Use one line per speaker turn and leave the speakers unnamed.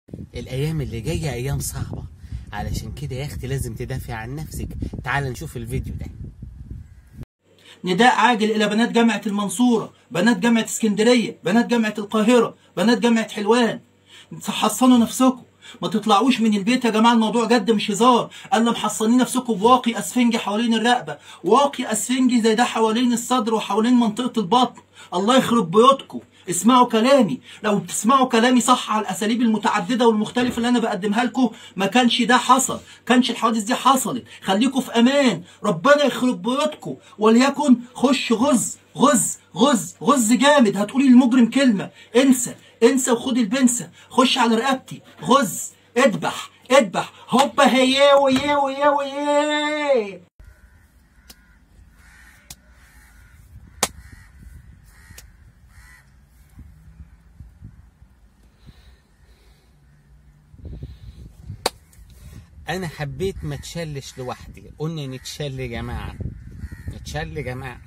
الايام اللي جايه ايام صعبه علشان كده يا اختي لازم تدافع عن نفسك تعال نشوف الفيديو ده
نداء عاجل الى بنات جامعه المنصوره بنات جامعه اسكندريه بنات جامعه القاهره بنات جامعه حلوان حصنوا نفسكم ما تطلعوش من البيت يا جماعه الموضوع جد مش هزار الا محصنين نفسكم بواقي اسفنجي حوالين الرقبه واقي اسفنجي زي ده حوالين الصدر وحوالين منطقه البطن الله يخرب بيوتكم اسمعوا كلامي لو بتسمعوا كلامي صح على الاساليب المتعدده والمختلفه اللي انا بقدمها لكم ما كانش ده حصل كانش الحوادث دي حصلت خليكم في امان ربنا يخرب بيوتكم وليكن خش غز غز غز غز جامد هتقولي للمجرم كلمه انسى انسى وخد البنسه خش على رقبتي غز اذبح اذبح هوبا هيا ويا ويا ويا
انا حبيت ما تشلش لوحدي قلنا نتشل يا جماعه نتشل يا جماعه